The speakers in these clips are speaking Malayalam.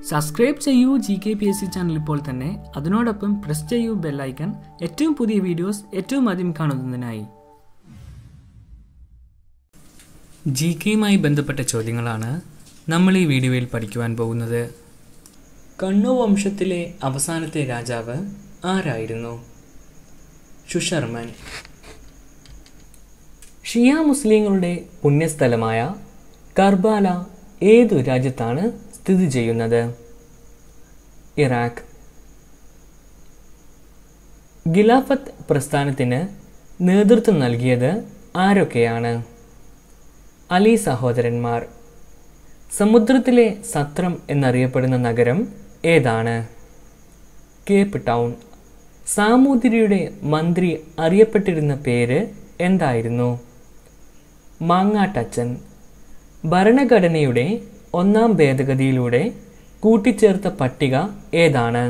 സബ്സ്ക്രൈബ് ചെയ്യൂ G K P S C channel ഇപ്പോൾ തന്നെ അതിനോടൊപ്പം പ്രസ് ചെയ്യൂ ബെല്ലൈക്കൺ ഏറ്റവും പുതിയ വീഡിയോസ് ഏറ്റവും ആദ്യം കാണുന്നതിനായി ജി കെയുമായി ബന്ധപ്പെട്ട ചോദ്യങ്ങളാണ് നമ്മൾ ഈ വീഡിയോയിൽ പഠിക്കുവാൻ പോകുന്നത് കണ്ണു വംശത്തിലെ അവസാനത്തെ രാജാവ് ആരായിരുന്നു ശുഷർമൻ ഷിയ മുസ്ലിങ്ങളുടെ പുണ്യസ്ഥലമായ കർബാല ഏതു രാജ്യത്താണ് സ്ഥിതി ചെയ്യുന്നത് ഇറാഖ് ഖിലാഫത്ത് പ്രസ്ഥാനത്തിന് നേതൃത്വം നൽകിയത് ആരൊക്കെയാണ് അലി സഹോദരന്മാർ സമുദ്രത്തിലെ സത്രം എന്നറിയപ്പെടുന്ന നഗരം ഏതാണ് കേപ്പ് ടൗൺ സാമൂതിരിയുടെ മന്ത്രി അറിയപ്പെട്ടിരുന്ന പേര് എന്തായിരുന്നു മാങ്ങാട്ടച്ചൻ ഭരണഘടനയുടെ ഒന്നാം ഭേദഗതിയിലൂടെ കൂട്ടിച്ചേർത്ത പട്ടിക ഏതാണ്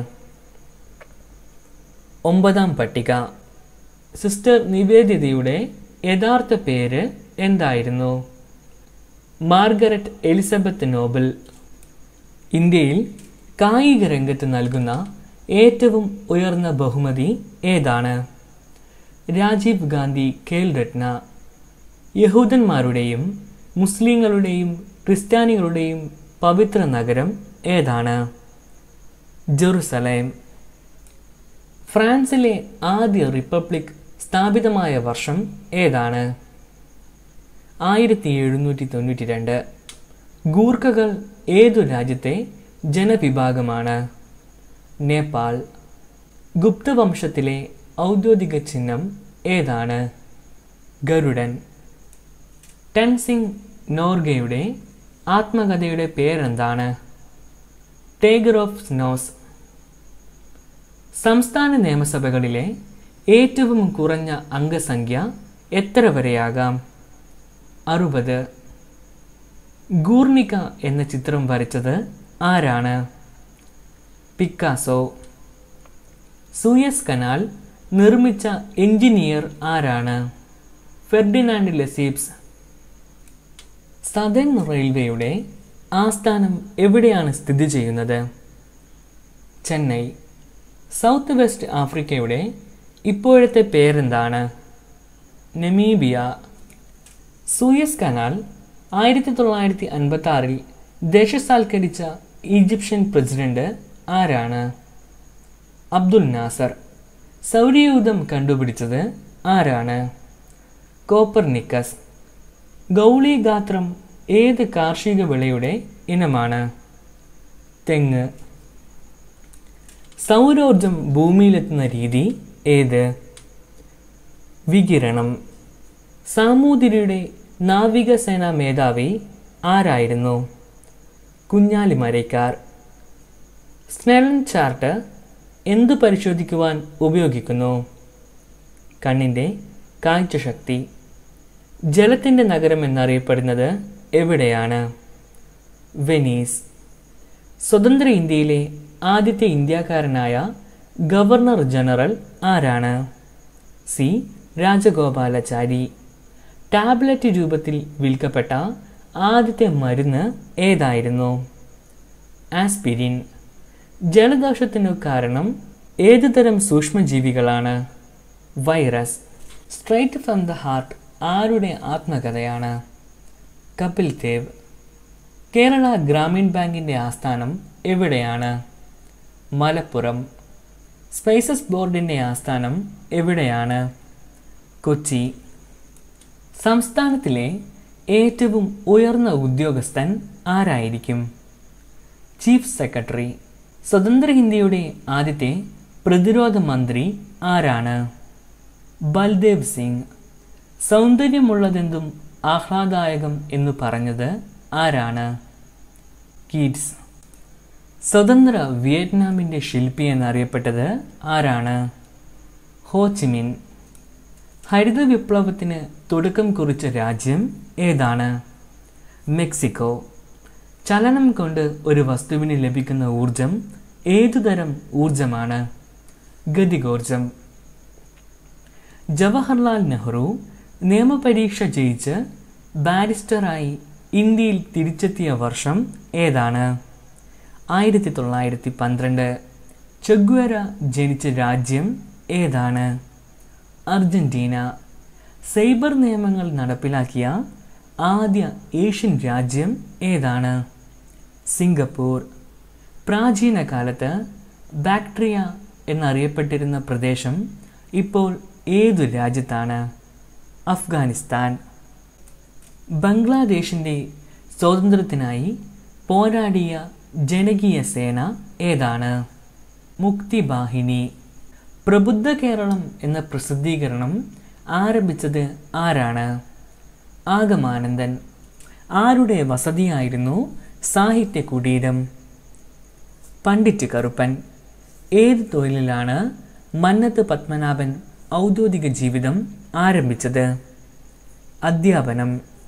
ഒമ്പതാം പട്ടിക സിസ്റ്റർ നിവേദിതയുടെ യഥാർത്ഥ പേര് എന്തായിരുന്നു മാർഗരറ്റ് എലിസബത്ത് നോബൽ ഇന്ത്യയിൽ കായിക രംഗത്ത് നൽകുന്ന ഏറ്റവും ഉയർന്ന ബഹുമതി ഏതാണ് രാജീവ് ഗാന്ധി ഖേൽ രത്ന യഹൂദന്മാരുടെയും മുസ്ലിങ്ങളുടെയും ക്രിസ്ത്യാനികളുടെയും പവിത്ര നഗരം ഏതാണ് ജെറുസലേം ഫ്രാൻസിലെ ആദ്യ റിപ്പബ്ലിക് സ്ഥാപിതമായ വർഷം ഏതാണ് ആയിരത്തി എഴുന്നൂറ്റി തൊണ്ണൂറ്റി രണ്ട് ഗൂർഖകൾ ഏതു രാജ്യത്തെ ജനവിഭാഗമാണ് നേപ്പാൾ ഗുപ്തവംശത്തിലെ ഔദ്യോഗിക ചിഹ്നം ഏതാണ് ഗരുഡൻ ടെൻസിംഗ് നോർഗയുടെ ആത്മകഥയുടെ പേരെന്താണ് ടേഗർ ഓഫ് സ്നോസ് സംസ്ഥാന നിയമസഭകളിലെ ഏറ്റവും കുറഞ്ഞ അംഗസംഖ്യ എത്ര വരെയാകാം അറുപത് ഗൂർണിക എന്ന ചിത്രം വരച്ചത് ആരാണ് പിക്കാസോ സൂയസ് കനാൽ നിർമ്മിച്ച എഞ്ചിനീയർ ആരാണ് ഫെർഡിനാൻഡ് ലെസീബ്സ് സദേൺ റെയിൽവേയുടെ ആസ്ഥാനം എവിടെയാണ് സ്ഥിതി ചെയ്യുന്നത് ചെന്നൈ സൗത്ത് വെസ്റ്റ് ആഫ്രിക്കയുടെ ഇപ്പോഴത്തെ പേരെന്താണ് നെമീബിയ സൂയസ് കനാൽ ആയിരത്തി തൊള്ളായിരത്തി അൻപത്തി ആറിൽ ദേശസാൽക്കരിച്ച ഈജിപ്ഷ്യൻ പ്രസിഡന്റ് ആരാണ് അബ്ദുൽ നാസർ സൗരയൂഥം കണ്ടുപിടിച്ചത് ആരാണ് കോപ്പർനിക്കസ് ഗൗളി ഗാത്രം ഏത് കാർഷിക വിളയുടെ ഇനമാണ് തെങ്ങ് സൗരോർജം ഭൂമിയിലെത്തുന്ന രീതി ഏത് വികിരണം സാമൂതിരിയുടെ നാവികസേനാ മേധാവി ആരായിരുന്നു കുഞ്ഞാലിമരയ്ക്കാർ സ്നെലൻ ചാർട്ട് എന്തു പരിശോധിക്കുവാൻ ഉപയോഗിക്കുന്നു കണ്ണിൻ്റെ കാഴ്ചശക്തി ജലത്തിൻ്റെ നഗരം എന്നറിയപ്പെടുന്നത് എവിടെയാണ് വെനീസ് സ്വതന്ത്ര ഇന്ത്യയിലെ ആദ്യത്തെ ഇന്ത്യക്കാരനായ ഗവർണർ ജനറൽ ആരാണ് സി രാജഗോപാലാചാരി ടാബ്ലറ്റ് രൂപത്തിൽ വിൽക്കപ്പെട്ട ആദ്യത്തെ മരുന്ന് ഏതായിരുന്നു ആസ്പിരിൻ ജലദോഷത്തിനു കാരണം ഏതു തരം സൂക്ഷ്മജീവികളാണ് virus straight from the heart ആരുടെ ആത്മകഥയാണ് കപിൽ ദേവ് കേരള ഗ്രാമീൺ ബാങ്കിൻ്റെ ആസ്ഥാനം എവിടെയാണ് മലപ്പുറം സ്പൈസസ് ബോർഡിൻ്റെ ആസ്ഥാനം എവിടെയാണ് കൊച്ചി സംസ്ഥാനത്തിലെ ഏറ്റവും ഉയർന്ന ഉദ്യോഗസ്ഥൻ ആരായിരിക്കും ചീഫ് സെക്രട്ടറി സ്വതന്ത്ര ഇന്ത്യയുടെ ആദ്യത്തെ പ്രതിരോധ മന്ത്രി ആരാണ് ബൽദേവ് സിംഗ് സൗന്ദര്യമുള്ളതെന്തും ആഹ്ലാദായകം എന്ന് പറഞ്ഞത് ആരാണ് കീറ്റ്സ് സ്വതന്ത്ര വിയറ്റ്നാമിൻ്റെ ശില്പി എന്നറിയപ്പെട്ടത് ആരാണ് ഹോച്ചിമിൻ ഹരിത വിപ്ലവത്തിന് തുടക്കം കുറിച്ച രാജ്യം ഏതാണ് മെക്സിക്കോ ചലനം കൊണ്ട് ഒരു വസ്തുവിന് ലഭിക്കുന്ന ഊർജം ഏതുതരം ഊർജമാണ് ഗതികോർജം ജവഹർലാൽ നെഹ്റു നിയമപരീക്ഷ ജയിച്ച് ബാരിസ്റ്ററായി ഇന്ത്യയിൽ തിരിച്ചെത്തിയ വർഷം ഏതാണ് ആയിരത്തി തൊള്ളായിരത്തി പന്ത്രണ്ട് ചെഗ്വേര ജനിച്ച രാജ്യം ഏതാണ് അർജന്റീന സൈബർ നിയമങ്ങൾ നടപ്പിലാക്കിയ ആദ്യ ഏഷ്യൻ രാജ്യം ഏതാണ് സിംഗപ്പൂർ പ്രാചീന കാലത്ത് ബാക്ട്രിയ എന്നറിയപ്പെട്ടിരുന്ന പ്രദേശം ഇപ്പോൾ ഏതു രാജ്യത്താണ് അഫ്ഗാനിസ്ഥാൻ ബംഗ്ലാദേശിൻ്റെ സ്വാതന്ത്ര്യത്തിനായി പോരാടിയ ജനകീയ സേന ഏതാണ് മുക്തിവാഹിനി പ്രബുദ്ധ കേരളം എന്ന പ്രസിദ്ധീകരണം ആരംഭിച്ചത് ആരാണ് ആഗമാനന്ദൻ ആരുടെ വസതിയായിരുന്നു സാഹിത്യ കുടീരം പണ്ഡിറ്റ് കറുപ്പൻ ഏത് തൊഴിലിലാണ് മന്നത്ത് പത്മനാഭൻ ഔദ്യോഗിക ജീവിതം ആരംഭിച്ചത് അധ്യാപനം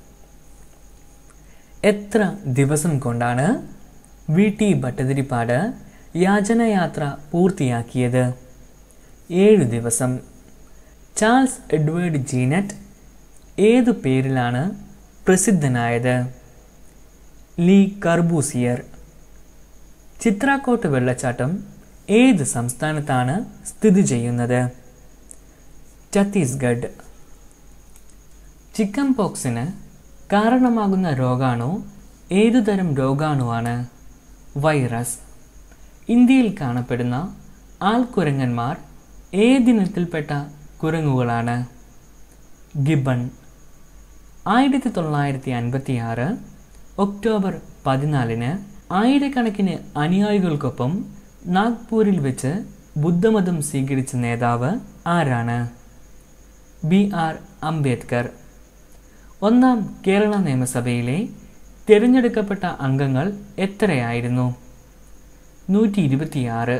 എത്ര ദിവസം കൊണ്ടാണ് വി ടി ഭട്ടതിരിപ്പാട് യാചനയാത്ര പൂർത്തിയാക്കിയത് ഏഴ് ദിവസം ചാൾസ് എഡ്വേർഡ് ജീനറ്റ് ഏതു പേരിലാണ് പ്രസിദ്ധനായത് ലീ കർബൂസിയർ ചിത്രാക്കോട്ട് വെള്ളച്ചാട്ടം ഏത് സംസ്ഥാനത്താണ് സ്ഥിതി ചെയ്യുന്നത് ഛത്തീസ്ഗഡ് ചിക്കൻ പോക്സിന് കാരണമാകുന്ന രോഗാണു ഏതുതരം രോഗാണുവാണ് വൈറസ് ഇന്ത്യയിൽ കാണപ്പെടുന്ന ആൾക്കുരങ്ങന്മാർ ഏതിനത്തിൽപ്പെട്ട കുരങ്ങുകളാണ് ഗിബൺ ആയിരത്തി തൊള്ളായിരത്തി അൻപത്തി ആറ് ഒക്ടോബർ പതിനാലിന് ആയിരക്കണക്കിന് അനുയായികൾക്കൊപ്പം നാഗ്പൂരിൽ വെച്ച് ബുദ്ധമതം സ്വീകരിച്ച നേതാവ് ആരാണ് ബി ആർ അംബേദ്കർ ഒന്നാം കേരള നിയമസഭയിലെ തിരഞ്ഞെടുക്കപ്പെട്ട അംഗങ്ങൾ എത്രയായിരുന്നു നൂറ്റി ഇരുപത്തിയാറ്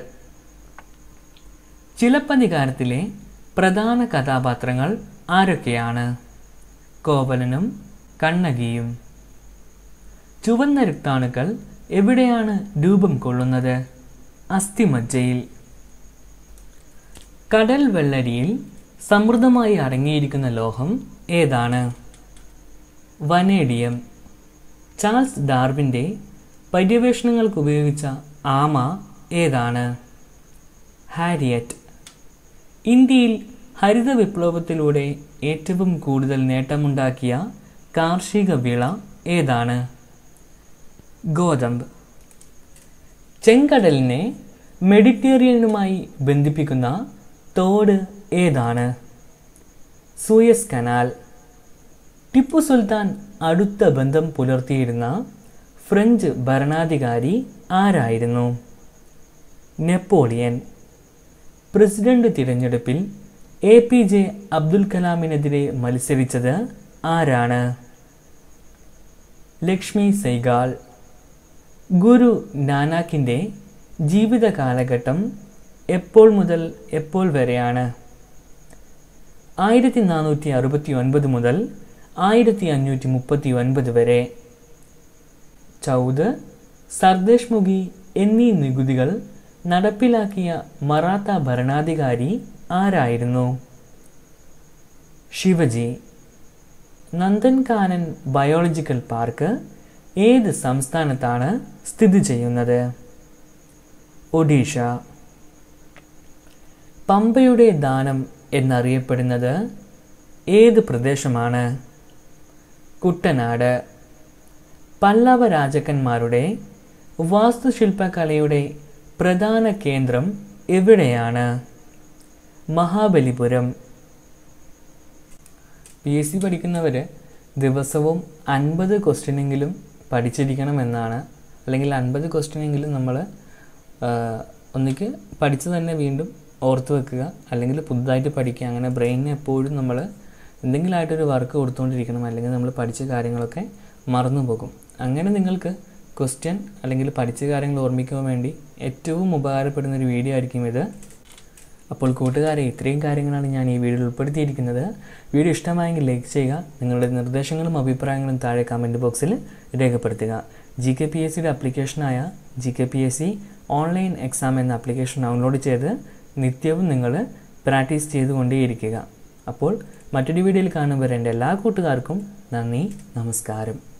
ചിലപ്പതികാരത്തിലെ പ്രധാന കഥാപാത്രങ്ങൾ ആരൊക്കെയാണ് കോവലനും കണ്ണകിയും ചുവന്ന രക്താണുക്കൾ എവിടെയാണ് രൂപം കൊള്ളുന്നത് അസ്ഥിമജ്ജയിൽ കടൽ വെള്ളരിയിൽ സമൃദ്ധമായി അടങ്ങിയിരിക്കുന്ന ലോഹം ഏതാണ് വനേഡിയം ചാൾസ് ഡാർവിൻ്റെ പര്യവേഷണങ്ങൾക്ക് ഉപയോഗിച്ച ആമ ഏതാണ് ഹാരിയറ്റ് ഇന്ത്യയിൽ ഹരിത വിപ്ലവത്തിലൂടെ ഏറ്റവും കൂടുതൽ നേട്ടമുണ്ടാക്കിയ കാർഷിക വിള ഏതാണ് ഗോതമ്പ് ചെങ്കടലിനെ മെഡിറ്ററേനിയനുമായി ബന്ധിപ്പിക്കുന്ന തോട് ഏതാണ് സൂയസ് കനാൽ ടിപ്പു സുൽത്താൻ അടുത്ത ബന്ധം പുലർത്തിയിരുന്ന ഫ്രഞ്ച് ഭരണാധികാരി ആരായിരുന്നു നെപ്പോളിയൻ പ്രസിഡന്റ് തിരഞ്ഞെടുപ്പിൽ എ പി ജെ അബ്ദുൽ കലാമിനെതിരെ മത്സരിച്ചത് ആരാണ് ലക്ഷ്മി സൈഗാൾ ഗുരു നാനാക്കിൻ്റെ ജീവിത കാലഘട്ടം എപ്പോൾ മുതൽ എപ്പോൾ വരെയാണ് ആയിരത്തി നാനൂറ്റി അറുപത്തി ഒൻപത് മുതൽ ആയിരത്തി അഞ്ഞൂറ്റി മുപ്പത്തി ഒൻപത് വരെ ചൗദ് സർദേശ്മുഖി എന്നീ നികുതികൾ നടപ്പിലാക്കിയ മറാത്ത ഭരണാധികാരി ആരായിരുന്നു ശിവജി നന്ദൻകാനൻ ബയോളജിക്കൽ പാർക്ക് ഏത് സംസ്ഥാനത്താണ് സ്ഥിതി ചെയ്യുന്നത് ഒഡീഷ പമ്പയുടെ ദാനം എന്നറിയപ്പെടുന്നത് ഏത് പ്രദേശമാണ് കുട്ടനാട് പല്ലവ രാജാക്കന്മാരുടെ വാസ്തുശില്പകലയുടെ പ്രധാന കേന്ദ്രം എവിടെയാണ് മഹാബലിപുരം പി എസ് സി പഠിക്കുന്നവർ ദിവസവും അൻപത് ക്വസ്റ്റ്യനെങ്കിലും പഠിച്ചിരിക്കണം എന്നാണ് അല്ലെങ്കിൽ അൻപത് ക്വസ്റ്റ്യനെങ്കിലും നമ്മൾ ഒന്നിക്ക് പഠിച്ചു തന്നെ വീണ്ടും ഓർത്ത് വെക്കുക അല്ലെങ്കിൽ പുതുതായിട്ട് പഠിക്കുക അങ്ങനെ ബ്രെയിനിന് എപ്പോഴും നമ്മൾ എന്തെങ്കിലുമായിട്ടൊരു വർക്ക് കൊടുത്തുകൊണ്ടിരിക്കണം അല്ലെങ്കിൽ നമ്മൾ പഠിച്ച കാര്യങ്ങളൊക്കെ മറന്നു പോകും അങ്ങനെ നിങ്ങൾക്ക് ക്വസ്റ്റ്യൻ അല്ലെങ്കിൽ പഠിച്ച കാര്യങ്ങൾ ഓർമ്മിക്കാൻ വേണ്ടി ഏറ്റവും ഉപകാരപ്പെടുന്ന ഒരു വീഡിയോ ആയിരിക്കും ഇത് അപ്പോൾ കൂട്ടുകാരെ ഇത്രയും കാര്യങ്ങളാണ് ഞാൻ ഈ വീഡിയോയിൽ ഉൾപ്പെടുത്തിയിരിക്കുന്നത് വീഡിയോ ഇഷ്ടമായെങ്കിൽ ലൈക്ക് ചെയ്യുക നിങ്ങളുടെ നിർദ്ദേശങ്ങളും അഭിപ്രായങ്ങളും താഴെ കമൻറ്റ് ബോക്സിൽ രേഖപ്പെടുത്തുക ജി കെ പി എസ് സിയുടെ ആപ്ലിക്കേഷനായ G K P S C online exam എന്ന ആപ്ലിക്കേഷൻ ഡൗൺലോഡ് ചെയ്ത് നിത്യവും നിങ്ങൾ പ്രാക്ടീസ് ചെയ്തുകൊണ്ടേയിരിക്കുക അപ്പോൾ മറ്റൊരു വീഡിയോയിൽ കാണുമ്പോൾ എൻ്റെ എല്ലാ കൂട്ടുകാർക്കും നന്ദി നമസ്കാരം